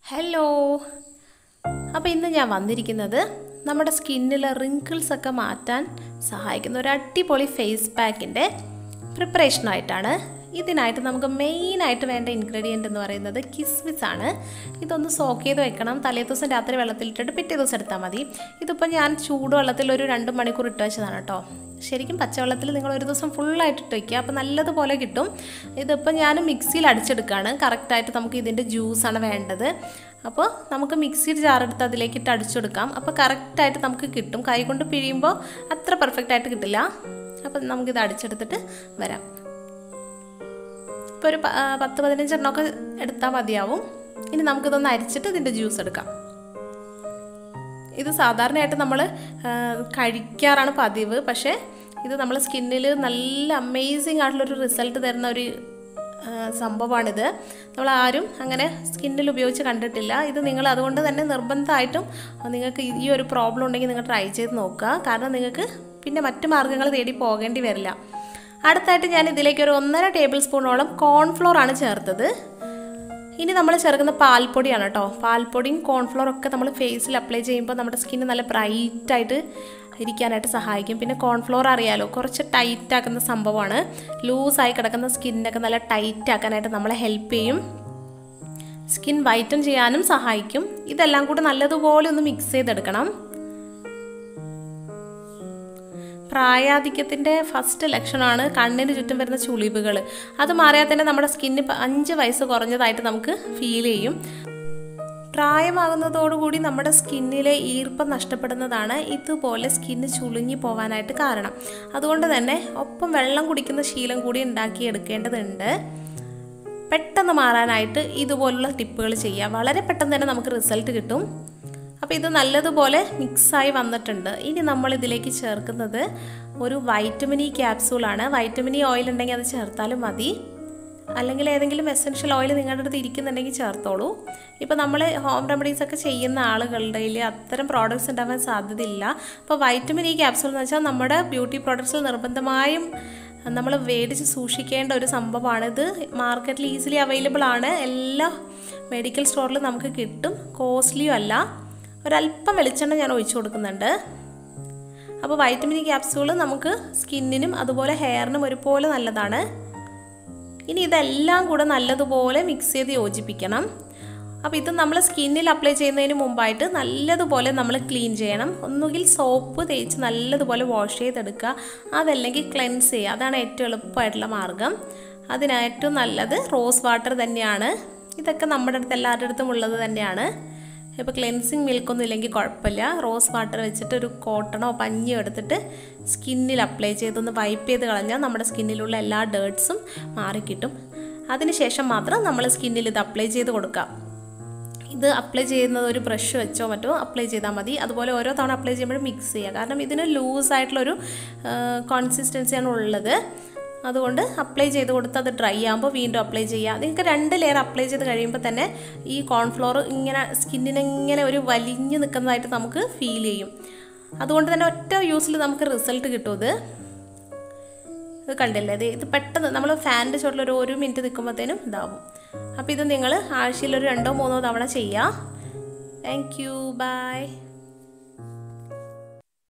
hello അപ്പോൾ ഇന്ന് ഞാൻ വന്നിരിക്കുന്നത് നമ്മുടെ സ്കിന്നിലെ റിങ്കിൾസ് ഒക്കെ മാറ്റാൻ സഹായിക്കുന്ന ഒരു അടിപൊളി ഫേസ് പാക്കിൻ്റെ പ്രിപ്പറേഷനായിട്ടാണ് ഇതിനായിട്ട് നമുക്ക് മെയിനായിട്ട് വേണ്ട ഇൻഗ്രീഡിയൻ്റ് എന്ന് പറയുന്നത് കിസ്മിസ് ആണ് ഇതൊന്ന് സോക്ക് ചെയ്ത് വെക്കണം തലേ ദിവസം രാത്രി വെള്ളത്തിലിട്ടിട്ട് പിറ്റേ ദിവസം എടുത്താൽ മതി ഇതിപ്പോൾ ഞാൻ ചൂടുവെള്ളത്തിൽ ഒരു രണ്ട് മണിക്കൂർ ഇട്ട് വെച്ചതാണ് കേട്ടോ ശരിക്കും പച്ചവെള്ളത്തിൽ നിങ്ങൾ ഒരു ദിവസം ഫുള്ളായിട്ട് ഇട്ട് വയ്ക്കുക അപ്പോൾ നല്ലതുപോലെ കിട്ടും ഇതിപ്പോൾ ഞാൻ മിക്സിയിൽ അടിച്ചെടുക്കുകയാണ് കറക്റ്റായിട്ട് നമുക്ക് ഇതിൻ്റെ ജ്യൂസാണ് വേണ്ടത് അപ്പോൾ നമുക്ക് മിക്സിയുടെ ജാറെടുത്ത് അതിലേക്ക് ഇട്ട് അടിച്ചെടുക്കാം അപ്പോൾ കറക്റ്റായിട്ട് നമുക്ക് കിട്ടും കൈ കൊണ്ട് പിഴിയുമ്പോൾ അത്ര പെർഫെക്റ്റ് ആയിട്ട് കിട്ടില്ല അപ്പം നമുക്കിത് അടിച്ചെടുത്തിട്ട് വരാം ഇപ്പോൾ ഒരു പ- ആ, പത്ത് പതിനഞ്ചെണ്ണമൊക്കെ എടുത്താൽ മതിയാവും ഇനി നമുക്കിതൊന്ന് അരിച്ചിട്ട് ഇതിൻ്റെ ജ്യൂസ് എടുക്കാം ഇത് സാധാരണയായിട്ട് നമ്മൾ കഴിക്കാറാണ് പതിവ് പക്ഷേ ഇത് നമ്മൾ സ്കിന്നിൽ നല്ല അമേസിങ് ആയിട്ടുള്ളൊരു റിസൾട്ട് തരുന്ന ഒരു ആ, സംഭവമാണിത് നമ്മൾ ആരും അങ്ങനെ സ്കിന്നിൽ ഉപയോഗിച്ച് കണ്ടിട്ടില്ല ഇത് നിങ്ങൾ അതുകൊണ്ട് തന്നെ നിർബന്ധമായിട്ടും നിങ്ങൾക്ക് ഈ ഒരു പ്രോബ്ലം ഉണ്ടെങ്കിൽ നിങ്ങൾ ട്രൈ ചെയ്ത് നോക്കുക കാരണം നിങ്ങൾക്ക് പിന്നെ മറ്റു മാർഗ്ഗങ്ങൾ തേടി പോകേണ്ടി വരില്ല അടുത്തായിട്ട് ഞാൻ ഇതിലേക്ക് ഒരു ഒന്നര ടേബിൾ സ്പൂണോളം കോൺഫ്ലോർ ആണ് ചേർത്തത് ഇനി നമ്മൾ ചേർക്കുന്ന പാൽപ്പൊടിയാണ് കേട്ടോ പാൽപ്പൊടിയും കോൺഫ്ലോർ ഒക്കെ നമ്മൾ ഫേസിൽ അപ്ലൈ ചെയ്യുമ്പോൾ നമ്മുടെ സ്കിന്ന് നല്ല ബ്രൈറ്റ് ആയിട്ട് ഇരിക്കാനായിട്ട് സഹായിക്കും പിന്നെ കോൺഫ്ലോർ അറിയാലോ കുറച്ച് ടൈറ്റ് ആക്കുന്ന സംഭവമാണ് ലൂസായി കിടക്കുന്ന സ്കിന്നൊക്കെ നല്ല ടൈറ്റ് ആക്കാനായിട്ട് നമ്മളെ ഹെൽപ്പ് ചെയ്യും സ്കിൻ വൈറ്റൻ ചെയ്യാനും സഹായിക്കും ഇതെല്ലാം കൂടി നല്ലതുപോലെ ഒന്ന് മിക്സ് ചെയ്തെടുക്കണം പ്രായാധിക്യത്തിൻ്റെ ഫസ്റ്റ് ലക്ഷണമാണ് കണ്ണിന് ചുറ്റും വരുന്ന ചുളിവുകൾ അത് മാറിയാൽ തന്നെ നമ്മുടെ സ്കിന്ന് അഞ്ച് വയസ്സ് കുറഞ്ഞതായിട്ട് നമുക്ക് ഫീൽ ചെയ്യും പ്രായമാകുന്നതോടുകൂടി നമ്മുടെ സ്കിന്നിലെ ഈർപ്പം നഷ്ടപ്പെടുന്നതാണ് ഇതുപോലെ സ്കിന്ന് ചുളുങ്ങി പോകാനായിട്ട് കാരണം അതുകൊണ്ട് തന്നെ ഒപ്പം വെള്ളം കുടിക്കുന്ന ശീലം കൂടി ഉണ്ടാക്കിയെടുക്കേണ്ടതുണ്ട് പെട്ടെന്ന് മാറാനായിട്ട് ഇതുപോലുള്ള ടിപ്പുകൾ ചെയ്യുക വളരെ പെട്ടെന്ന് തന്നെ നമുക്ക് റിസൾട്ട് കിട്ടും അപ്പോൾ ഇത് നല്ലതുപോലെ മിക്സായി വന്നിട്ടുണ്ട് ഇനി നമ്മൾ ഇതിലേക്ക് ചേർക്കുന്നത് ഒരു വൈറ്റമിൻ ഇ ക്യാപ്സൂളാണ് വൈറ്റമിൻ ഇ ഓയിൽ ഉണ്ടെങ്കിൽ അത് ചേർത്താലും മതി അല്ലെങ്കിൽ ഏതെങ്കിലും എസെൻഷ്യൽ ഓയിൽ നിങ്ങളുടെ അടുത്ത് ഇരിക്കുന്നുണ്ടെങ്കിൽ ചേർത്തോളൂ ഇപ്പോൾ നമ്മൾ ഹോം റെമഡീസ് ഒക്കെ ചെയ്യുന്ന ആളുകളുടെ കയ്യിൽ അത്തരം പ്രോഡക്റ്റ്സ് ഉണ്ടാവാൻ സാധ്യതയില്ല അപ്പോൾ വൈറ്റമിൻ ഇ ക്യാപ്സൂൾ എന്ന് വെച്ചാൽ നമ്മുടെ ബ്യൂട്ടി പ്രോഡക്ട്സിൽ നിർബന്ധമായും നമ്മൾ മേടിച്ച് സൂക്ഷിക്കേണ്ട ഒരു സംഭവമാണ് ഇത് മാർക്കറ്റിൽ ഈസിലി അവൈലബിൾ ആണ് എല്ലാ മെഡിക്കൽ സ്റ്റോറിലും നമുക്ക് കിട്ടും കോസ്റ്റ്ലിയും അല്ല ഒരല്പം വെളിച്ചെണ്ണ ഞാൻ ഒഴിച്ചു കൊടുക്കുന്നുണ്ട് അപ്പോൾ വൈറ്റമിൻ ഇ ക്യാപ്സൂൾ നമുക്ക് സ്കിന്നിനും അതുപോലെ ഹെയറിനും ഒരുപോലെ നല്ലതാണ് ഇനി ഇതെല്ലാം കൂടെ നല്ലതുപോലെ മിക്സ് ചെയ്ത് യോജിപ്പിക്കണം അപ്പോൾ ഇത് നമ്മൾ സ്കിന്നിൽ അപ്ലൈ ചെയ്യുന്നതിന് മുമ്പായിട്ട് നല്ലതുപോലെ നമ്മൾ ക്ലീൻ ചെയ്യണം ഒന്നുകിൽ സോപ്പ് തേച്ച് നല്ലതുപോലെ വാഷ് ചെയ്തെടുക്കുക അതല്ലെങ്കിൽ ക്ലെൻസ് ചെയ്യുക അതാണ് ഏറ്റവും എളുപ്പമായിട്ടുള്ള മാർഗം അതിന് ഏറ്റവും നല്ലത് റോസ് വാട്ടർ തന്നെയാണ് ഇതൊക്കെ നമ്മുടെ അടുത്ത് എല്ലാവരുടെ അടുത്തും ഉള്ളത് തന്നെയാണ് ഇപ്പോൾ ക്ലെൻസിങ് മിൽക്കൊന്നും ഇല്ലെങ്കിൽ കുഴപ്പമില്ല റോസ് വാട്ടർ വെച്ചിട്ട് ഒരു കോട്ടണോ പഞ്ഞിയോ എടുത്തിട്ട് സ്കിന്നിൽ അപ്ലൈ ചെയ്തൊന്ന് വൈപ്പ് ചെയ്ത് കളഞ്ഞാൽ നമ്മുടെ സ്കിന്നിലുള്ള എല്ലാ ഡേർട്സും മാറിക്കിട്ടും അതിനുശേഷം മാത്രം നമ്മൾ സ്കിന്നിൽ ഇത് അപ്ലൈ ചെയ്ത് കൊടുക്കാം ഇത് അപ്ലൈ ചെയ്യുന്നത് ഒരു ബ്രഷ് വെച്ചോ മറ്റോ അപ്ലൈ ചെയ്താൽ മതി അതുപോലെ ഓരോ തവണ അപ്ലൈ ചെയ്യുമ്പോഴും മിക്സ് ചെയ്യുക കാരണം ഇതിന് ലൂസായിട്ടുള്ളൊരു കോൺസിസ്റ്റൻസിയാണ് ഉള്ളത് അതുകൊണ്ട് അപ്ലൈ ചെയ്ത് കൊടുത്ത് അത് ഡ്രൈ ആകുമ്പോൾ വീണ്ടും അപ്ലൈ ചെയ്യുക നിങ്ങൾക്ക് രണ്ട് ലെയർ അപ്ലൈ ചെയ്ത് കഴിയുമ്പോൾ തന്നെ ഈ കോൺഫ്ലോർ ഇങ്ങനെ സ്കിന്നിന് ഇങ്ങനെ ഒരു വലിഞ്ഞു നിൽക്കുന്നതായിട്ട് നമുക്ക് ഫീൽ ചെയ്യും അതുകൊണ്ട് തന്നെ ഒറ്റ യൂസിൽ നമുക്ക് റിസൾട്ട് കിട്ടും ഇത് ഇത് കണ്ടില്ലേ ഇത് ഇത് പെട്ടെന്ന് നമ്മൾ ഫാനിൻ്റെ ചുവട്ടിൽ ഒരു ഒരു മിനിറ്റ് നിൽക്കുമ്പോഴത്തേനും ഇതാവും അപ്പോൾ ഇത് നിങ്ങൾ ആഴ്ചയിൽ ഒരു രണ്ടോ മൂന്നോ തവണ ചെയ്യുക താങ്ക് യു ബൈ